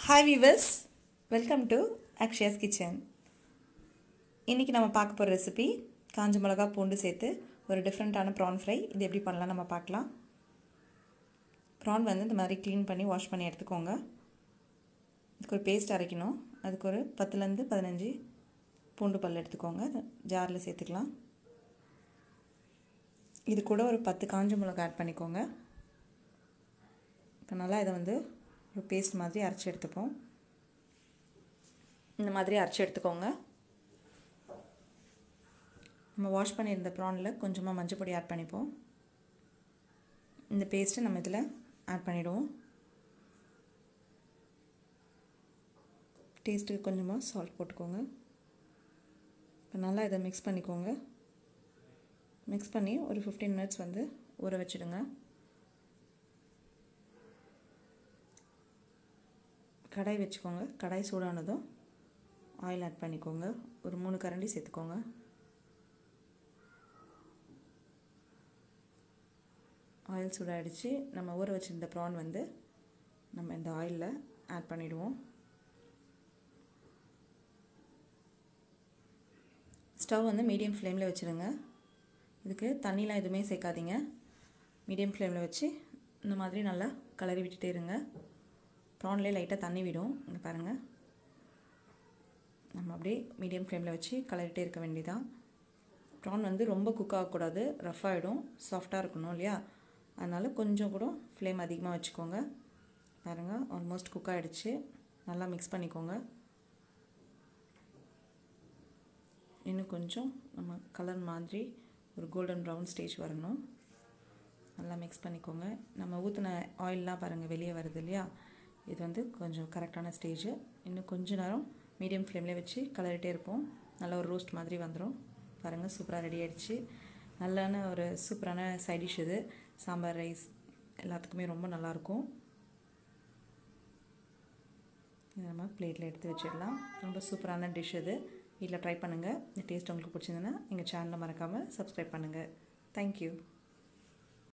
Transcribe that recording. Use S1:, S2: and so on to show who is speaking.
S1: hi viewers welcome to Akshaya's kitchen இன்றைக்கி நம்ம பார்க்க போகிற ரெசிபி காஞ்ச மிளகா பூண்டு சேர்த்து ஒரு டிஃப்ரெண்ட்டான ப்ரான் ஃப்ரை இது எப்படி பண்ணலாம் நம்ம பார்க்கலாம் ப்ரான் வந்து இந்த மாதிரி க்ளீன் பண்ணி வாஷ் பண்ணி எடுத்துக்கோங்க இதுக்கு ஒரு பேஸ்ட் அரைக்கணும் அதுக்கு ஒரு பத்துலேருந்து பதினஞ்சு பூண்டு பல் எடுத்துக்கோங்க ஜாரில் சேர்த்துக்கலாம் இது கூட ஒரு பத்து காஞ்ச மிளகா ஆட் பண்ணிக்கோங்க இப்போ நல்லா இதை வந்து ஒரு பேஸ்ட் மாதிரி அரைச்சி எடுத்துப்போம் இந்த மாதிரி அரைச்சி எடுத்துக்கோங்க நம்ம வாஷ் பண்ணியிருந்த ப்ரானில் கொஞ்சமாக மஞ்சள் பொடி ஆட் பண்ணிப்போம் இந்த பேஸ்ட்டை நம்ம இதில் ஆட் பண்ணிவிடுவோம் டேஸ்ட்டுக்கு கொஞ்சமாக சால்ட் போட்டுக்கோங்க இப்போ நல்லா இதை மிக்ஸ் பண்ணிக்கோங்க மிக்ஸ் பண்ணி ஒரு ஃபிஃப்டீன் மினிட்ஸ் வந்து ஊற வச்சுடுங்க கடாய் வச்சுக்கோங்க கடாய் சூடானதும் ஆயில் ஆட் பண்ணிக்கோங்க ஒரு மூணு கரண்டி சேர்த்துக்கோங்க ஆயில் சூடாகிடுச்சு நம்ம ஊற வச்சுருந்த ப்ரான் வந்து நம்ம இந்த ஆயிலில் ஆட் பண்ணிவிடுவோம் ஸ்டவ் வந்து மீடியம் ஃப்ளேமில் வச்சுருங்க இதுக்கு தண்ணிலாம் எதுவுமே சேர்க்காதீங்க மீடியம் ஃப்ளேமில் வச்சு இந்த மாதிரி நல்லா கலரி விட்டுட்டே இருங்க ப்ரான்லேயே லைட்டாக தண்ணி விடும் இங்கே பாருங்கள் நம்ம அப்படியே மீடியம் ஃப்ளேமில் வச்சு கலரிட்டே இருக்க வேண்டியதான் ப்ரான் வந்து ரொம்ப குக் ஆகக்கூடாது ரஃப் ஆகிடும் சாஃப்டாக இருக்கணும் இல்லையா அதனால் கொஞ்சம் கூட ஃப்ளேம் அதிகமாக வச்சுக்கோங்க பாருங்கள் ஆல்மோஸ்ட் குக் ஆகிடுச்சு நல்லா மிக்ஸ் பண்ணிக்கோங்க இன்னும் கொஞ்சம் நம்ம கலர் மாதிரி ஒரு கோல்டன் ப்ரௌன் ஸ்டேஜ் வரணும் நல்லா மிக்ஸ் பண்ணிக்கோங்க நம்ம ஊற்றின ஆயிலெலாம் பாருங்கள் வெளியே வருது இல்லையா இது வந்து கொஞ்சம் கரெக்டான ஸ்டேஜு இன்னும் கொஞ்ச நேரம் மீடியம் ஃப்ளேம்லேயே வச்சு கலரிட்டே இருப்போம் நல்ல ஒரு ரோஸ்ட் மாதிரி வந்துடும் பாருங்கள் சூப்பராக ரெடி ஆகிடுச்சு நல்லான ஒரு சூப்பரான சைட் டிஷ் இது சாம்பார் ரைஸ் எல்லாத்துக்குமே ரொம்ப நல்லாயிருக்கும் இதை நம்ம பிளேட்டில் எடுத்து வச்சிடலாம் ரொம்ப சூப்பரான டிஷ் இது வீட்டில் ட்ரை பண்ணுங்கள் இந்த டேஸ்ட் உங்களுக்கு பிடிச்சிருந்ததுன்னா எங்கள் சேனலை மறக்காமல் சப்ஸ்கிரைப் பண்ணுங்கள் தேங்க்யூ